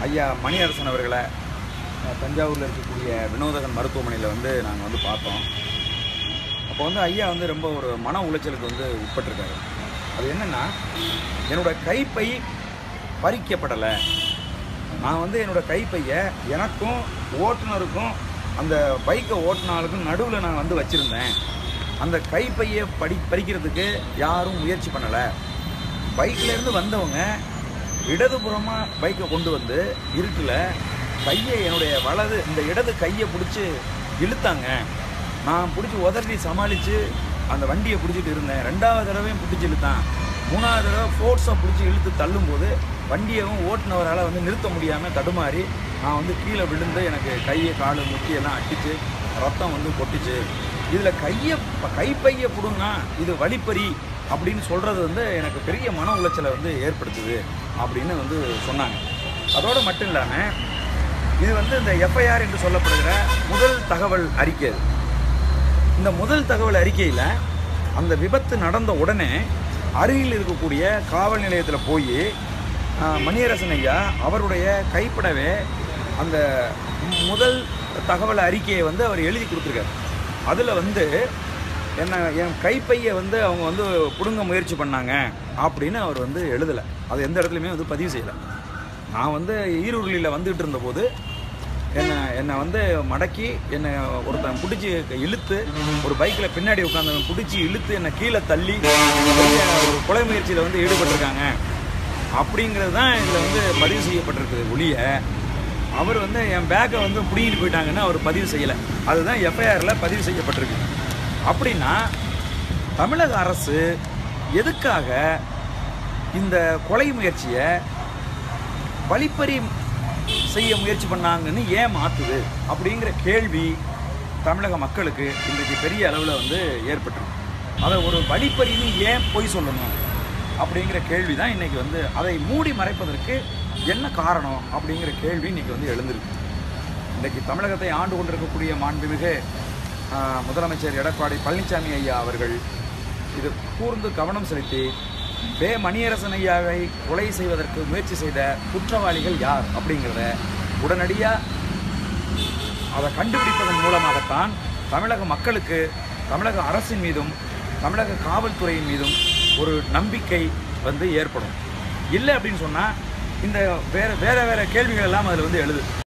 ஐயா மணியரசன் அவர்களை அஹ், தஞ்சாவூரில் இருக்கக்கூடிய வினோதகன் மருத்துவமனையில் வந்து நாங்கள் வந்து பார்த்தோம் அப்போ வந்து ஐயா வந்து ரொம்ப ஒரு மன உளைச்சலுக்கு வந்து உட்பட்டிருக்காரு அது என்னென்னா என்னோட கைப்பை பறிக்கப்படலை நான் வந்து என்னோட கைப்பையை எனக்கும் ஓட்டுநருக்கும் அந்த பைக்கை ஓட்டுனாளுக்கும் நடுவில் நான் வந்து வச்சுருந்தேன் அந்த கைப்பையை படி பறிக்கிறதுக்கு யாரும் முயற்சி பண்ணலை பைக்லேருந்து வந்தவங்க இடதுபுறமாக பைக்கை கொண்டு வந்து இருட்டில் கையை என்னுடைய வலது இந்த இடது கையை பிடிச்சி இழுத்தாங்க நான் பிடிச்சி உதறி சமாளித்து அந்த வண்டியை பிடிச்சிட்டு இருந்தேன் ரெண்டாவது தடவையும் பிடிச்சி இழுத்தான் மூணாவது தடவை ஃபோர்ஸாக பிடிச்சி இழுத்து தள்ளும்போது வண்டியவும் ஓட்டுனவரால் வந்து நிறுத்த முடியாமல் தடுமாறி நான் வந்து கீழே விழுந்து எனக்கு கையை காலு முட்டியெல்லாம் அடிச்சு ரத்தம் வந்து கொட்டுச்சு இதில் கையை கைப்பையை பிடுங்க இது வழிப்பறி அப்படின்னு சொல்கிறது வந்து எனக்கு பெரிய மன உளைச்சலை வந்து ஏற்படுத்துது அப்படின்னு வந்து சொன்னாங்க அதோடு மட்டும் இல்லாமல் இது வந்து இந்த எஃப்ஐஆர் என்று சொல்லப்படுகிற முதல் தகவல் அறிக்கை இது. இந்த முதல் தகவல் அறிக்கையில் அந்த விபத்து நடந்த உடனே அருகில் இருக்கக்கூடிய காவல் நிலையத்தில் போய் மணியரசன் ஐயா அவருடைய கைப்படவே அந்த மு- முதல் தகவல் அறிக்கையை வந்து அவர் எழுதி கொடுத்துருக்காரு அதில் வந்து என்ன என் கைப்பையை வந்து அவங்க வந்து பிடுங்க முயற்சி பண்ணாங்க அப்படின்னு அவர் வந்து எழுதலை அது எந்த இடத்துலையுமே வந்து பதிவு செய்யலை நான் வந்து ஈரூரில் வந்துகிட்டு இருந்தபோது என்னை என்னை வந்து மடக்கி என்னை ஒருத்தன் பிடிச்சி இழுத்து ஒரு பைக்கில் பின்னாடி உட்காந்தவன் பிடிச்சி இழுத்து என்னை கீழே தள்ளி பெரிய ஒரு கொலை முயற்சியில் வந்து ஈடுபட்டிருக்காங்க அப்படிங்கிறது தான் இதில் வந்து பதிவு செய்யப்பட்டிருக்குது ஒழிய அவர் வந்து என் பேக்கை வந்து பிடிங்கிட்டு போயிட்டாங்கன்னு அவர் பதிவு செய்யலை அதுதான் எஃப்ஐஆரில் பதிவு செய்யப்பட்டிருக்கு அப்படின்னா தமிழக அரசு எதுக்காக இந்த கொலை முயற்சியை வழிப்பறி செய்ய முயற்சி பண்ணாங்கன்னு ஏன் மாற்றுது அப்படிங்கிற கேள்வி தமிழக மக்களுக்கு இன்றைக்கு பெரிய அளவில் வந்து ஏற்பட்டிருக்கு அதை ஒரு வழிப்பறின்னு ஏன் பொய் சொல்லணும் அப்படிங்கிற கேள்வி தான் இன்றைக்கி வந்து அதை மூடி மறைப்பதற்கு என்ன காரணம் அப்படிங்கிற கேள்வி இன்றைக்கி வந்து எழுந்திருக்கு இன்றைக்கு தமிழகத்தை ஆண்டு கொண்டிருக்கக்கூடிய மாண்புமிகு ஆஹ், முதலமைச்சர் எடப்பாடி பழனிசாமி ஐயா அவர்கள் இது கூர்ந்து கவனம் செலுத்தி வே மணியரசன் ஐயாவை கொலை செய்வதற்கு முயற்சி செய்த குற்றவாளிகள் யார் அப்படிங்கிறத உடனடியாக அதை கண்டுபிடிப்பதன் மூலமாகத்தான் தமிழக மக்களுக்கு தமிழக அரசின் மீதும் தமிழக காவல்துறையின் மீதும் ஒரு நம்பிக்கை வந்து ஏற்படும் இல்லை அப்படின்னு சொன்னால் இந்த வேற வேற வேற கேள்விகள் எல்லாம் அதில் வந்து எழுது